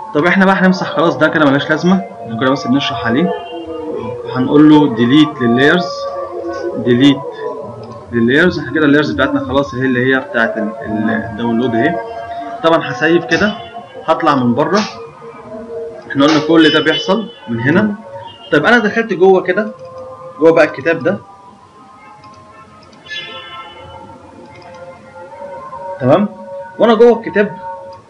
طب احنا بقى هنمسح خلاص ده كده ملهاش لازمه احنا كنا بس بنشرح عليه هنقول له ديليت لللايرز ديليت لللايرز احنا كده اللايرز بتاعتنا خلاص هي اللي هي بتاعت ال- ال- الداونلود اهي طبعا هسيب كده هطلع من بره احنا قلنا كل ده بيحصل من هنا طيب انا دخلت جوه كده جوه بقى الكتاب ده تمام وانا جوه الكتاب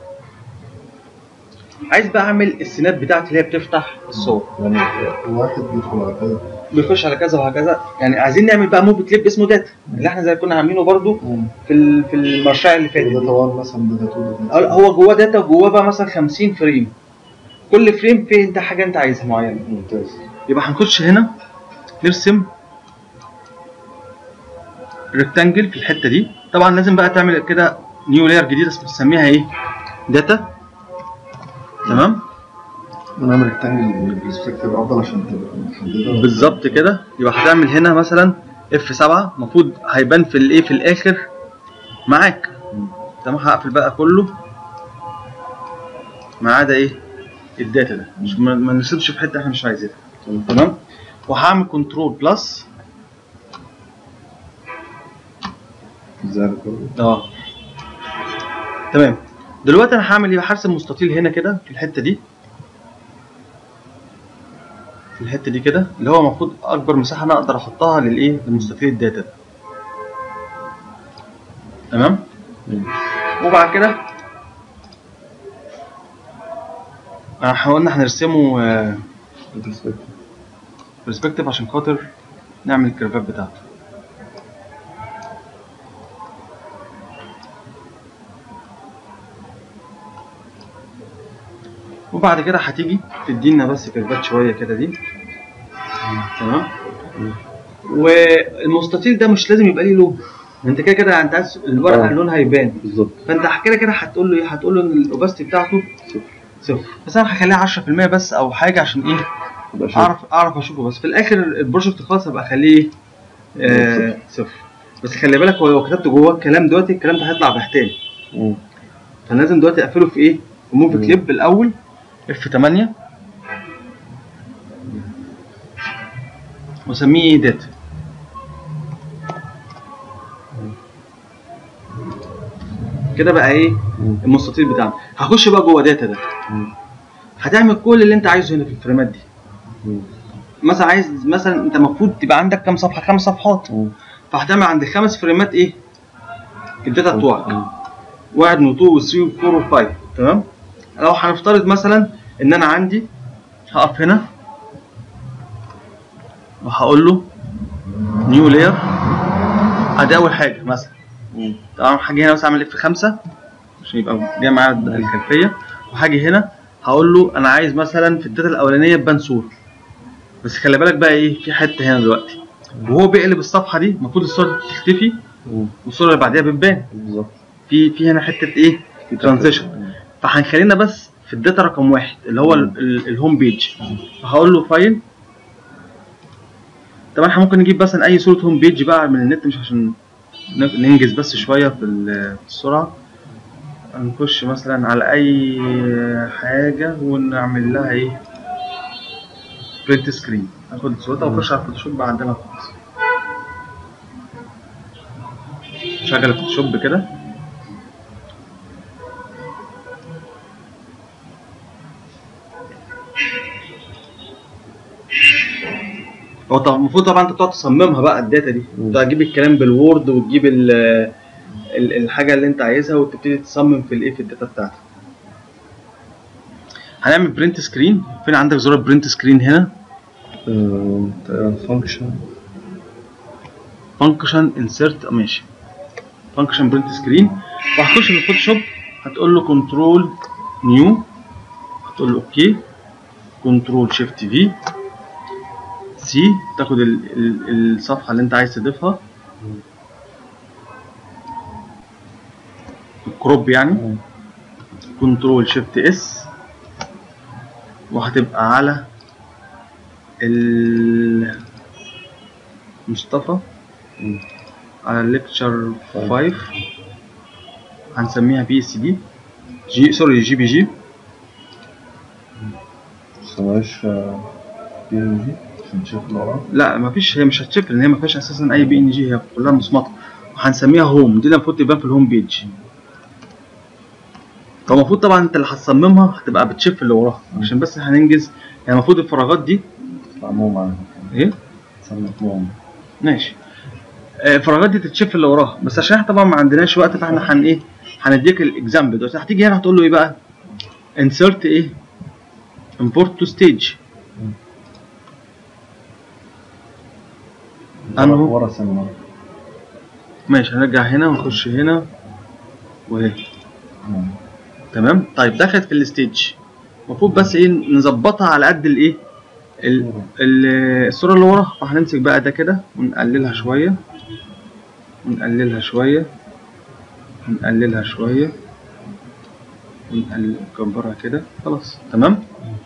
عايز بقى اعمل السينات بتاعتي اللي هي بتفتح الصور يعني واحد بيدخل على كذا بيخش على كذا وهكذا يعني عايزين نعمل بقى موفي كليب اسمه داتا اللي احنا زي كنا عاملينه برضو في ال- في المشاريع اللي فاتت ده دي. طبعا مثلا ده تو أه، هو جواه داتا وجواه بقى مثلا 50 فريم كل فريم فيه انت حاجه انت عايزها معينه ممتاز يبقى هنخش هنا نرسم ريكتانجل في الحته دي طبعا لازم بقى تعمل كده نيو لاير جديده بنسميها ايه داتا تمام ونعمل ريكتانجل بالبرسبكتيف افضل عشان تبقى محدده بالظبط كده يبقى هتعمل هنا مثلا اف 7 المفروض هيبان في الايه في الاخر معاك تمام هقفل بقى كله ما عدا ايه الداتا ده مش ما, ما نسيبش في حته احنا مش عايزينها تمام وهعمل كنترول بلس زي كله اه تمام دلوقتي انا هعمل ايه هرسم مستطيل هنا كده في الحته دي في الحته دي كده اللي هو المفروض اكبر مساحه انا اقدر احطها للايه لمستطيل الداتا ده تمام وبعد كده آه، احنا قلنا هنرسمه البرسبكتيف برسبكتيف عشان خاطر نعمل الكيرفات بتاعته وبعد كده هتيجي تدينا بس كيرفات شويه كده دي تمام والمستطيل ده مش لازم يبقى ليه لون انت كده كده انت عايز الورقه آه. لونها يبان بالظبط فانت كده كده هتقول له ايه هتقول له ان الاوباستي بتاعته صفر بس انا هخليها 10% بس او حاجه عشان ايه يبقى شايف. اعرف اعرف اشوفه بس في الاخر البروجكت خلاص هبقى اخليه آه صفر بس خلي بالك هو لو كتبت جواه الكلام دلوقتي الكلام ده هيطلع بهتان مم. فلازم دلوقتي اقفله في ايه؟ في موفي مم. كليب الاول اف 8 واسميه داتا كده بقى ايه مم. المستطيل بتاعنا هخش بقى جوه داتا ده مم. هتعمل كل اللي انت عايزه هنا في الفريمات دي مم. مثلا عايز مثلا انت المفروض تبقى عندك كام صفحه خمس صفحات مم. فهتعمل عند خمس فريمات ايه الداتا بتوعك مم. واحد و 2 و 3 و 4 و 5 تمام لو هنفترض مثلا ان انا عندي هقف هنا وهقول له نيو لاير ادي اول حاجه مثلا مم. طبعا هاجي هنا مثلا اعمل اف 5 عشان يبقى جاي معايا الخلفيه وهاجي هنا هقول له انا عايز مثلا في الداتا الاولانيه تبان صوره بس خلي بالك بقى ايه في حته هنا دلوقتي وهو بيقلب الصفحه دي المفروض الصوره تختفي مم. والصوره اللي بعديها بتبان بالظبط في في هنا حته ايه ترانزيشن فهنخلينا بس في الداتا رقم واحد اللي هو ال- ال- الهوم بيج فهقول له فايل طبعا احنا ممكن نجيب مثلا اي صوره هوم بيج بقى من النت مش عشان ن- ننجز بس شويه في ال- في السرعه هنخش مثلا على اي حاجه ونعمل لها ايه برنت سكرين هاخد صورتها واخش على الفوتوشوب بقى عندنا خلاص شغل الفوتوشوب كده هو طبعا المفروض طبعا انت تقعد تصممها بقى الداتا دي مم. تقعد تجيب الكلام بالوورد وتجيب ال ال- الحاجه اللي انت عايزها وتبتدي تصمم في الايه في الداتا بتاعتك هنعمل برنت سكرين فين عندك زرار برنت سكرين هنا فانكشن فانكشن انسرت ماشي فانكشن برنت سكرين وهتخش في الفوتوشوب هتقول له كنترول نيو هتقول له اوكي كنترول شيفت في سي تاخد ال ال الصفحه اللي انت عايز تضيفها الكروب يعني كنترول شيفت اس وهتبقى على ال مصطفى مم. على ليكتشر طيب. 5 هنسميها بي اس دي جي سوري جي بي جي ملهاش بي ان جي عشان تشوف اللي وراه لا مفيش هي مش هتشيك لان هي ما فيهاش اساسا اي بي ان جي هي كلها مصمطه وهنسميها هوم دي اللي المفروض تبان في الهوم بيج فالمفروض طبعا انت اللي هتصممها هتبقى بتشيف اللي وراها عشان بس هننجز يعني المفروض الفراغات دي معموم عنها ايه تسمى موم ماشي آه، الفراغات دي تتشيف اللي وراها بس عشان احنا طبعا ما عندناش وقت فاحنا هن ايه هنديك الاكزامبل دلوقتي هتيجي هنا هتقول له ايه بقى insert ايه import to stage أنهو؟ ورا سنة ماشي هنرجع هنا ونخش هنا وهي تمام طيب دخلت في الستيج المفروض بس ايه نظبطها على قد الايه ال- ال- الصوره اللي ورا فهنمسك بقى ده كده ونقللها شويه ونقللها شويه ونقللها شويه ونقلل نكبرها كده خلاص تمام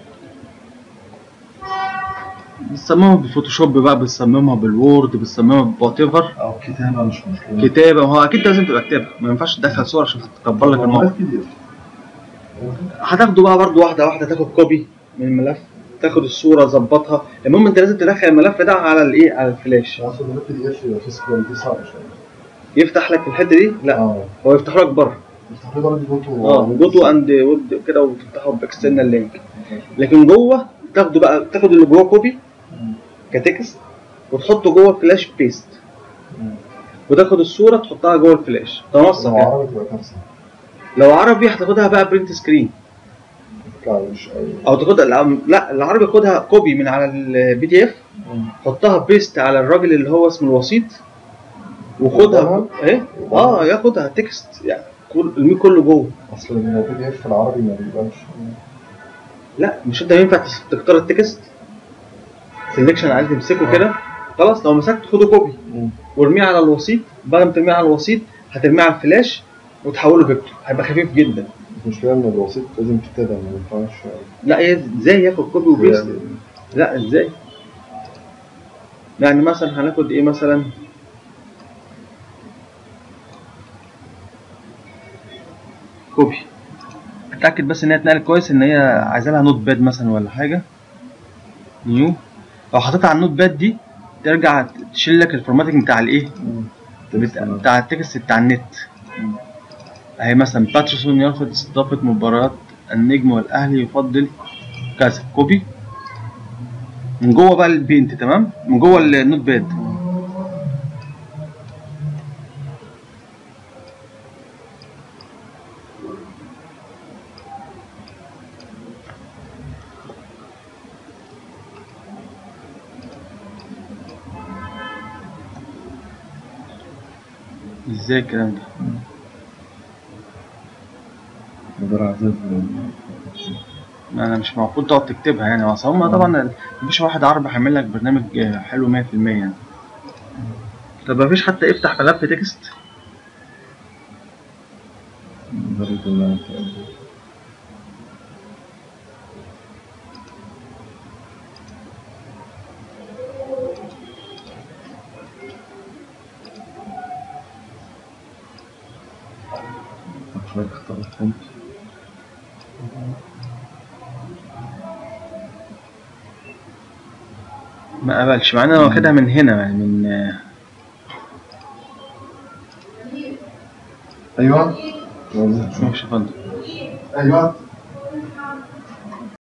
بتصممها بالفوتوشوب بقى بتصممها بالوورد بتصممها بوات ايفر أو كتابة مش مشكلة كتابه هو اكيد لازم تبقى كتابه ما ينفعش تدخل صور عشان تكبر لك الموقع بي دي اف هتاخده بقى برضو واحده واحده تاخد كوبي من الملف تاخد الصوره ظبطها المهم انت لازم تدخل الملف ده على الايه على الفلاش اصل البي دي اف يبقى فيه سكواليتي صعب شوية يفتح لك في الحته دي لا اه هو يفتح لك بره يفتح لي درجة جوتو اه جوتو اند وود كده وتفتحه باكسترنال لينك لكن جوه تاخده بقى تاخد اللي جوه كوبي كتكست وتحطه جوه الفلاش بيست وتاخد الصوره تحطها جوه الفلاش تنسق لو يعني عربي تبقى كارثة لو عربي هتاخدها بقى برنت سكرين لا مش أوي او تاخدها لا العربي خدها كوبي من على البي دي اف حطها بيست على الراجل اللي هو اسمه الوسيط وخدها ياخدها؟ ايه اه ياخدها تكست يعني كل الميل كله جوه اصل البي دي اف في العربي ما بيبقاش لا مش انت ينفع تس- تختار التكست سelection عايز تمسكه كده خلاص لو مسكت خده كوبي وارميه على الوسيط بعد ما ترميه على الوسيط هترميه على الفلاش وتحوله فيكتور هيبقى خفيف جدا المشكلة ان الوسيط لازم كتابة ما ينفعش لا ايه ازاي ياخد كوبي وبيست لا ازاي يعني مثلا هناخد ايه مثلا كوبي اتاكد بس ان هي اتنقلت كويس ان هي عايزه لها نوت باد مثلا ولا حاجه نيو لو حطيتها على النوت باد دي ترجع تشيل لك الفورماتنج بتاع الايه بتاع, بتاع التكست بتاع النت اهي مثلا باترسون يرفض استضافه مباريات النجم والاهلي يفضل كذا كوبي من جوه بقى البينت تمام من جوه النوت باد ازاي الكلام ده مدير عزيز ما انا مش المفروض تقعد تكتبها يعني اصل هم طبعا مفيش واحد عربي هيعمل لك برنامج آه، حلو 100% يعني طب مفيش حتى يفتح ملف تكست مدير الله حضرتك اختار الفونت ما قبلش مع ان انا واخدها من هنا يعني من آه، ايوه ماشي يا فندم ايوه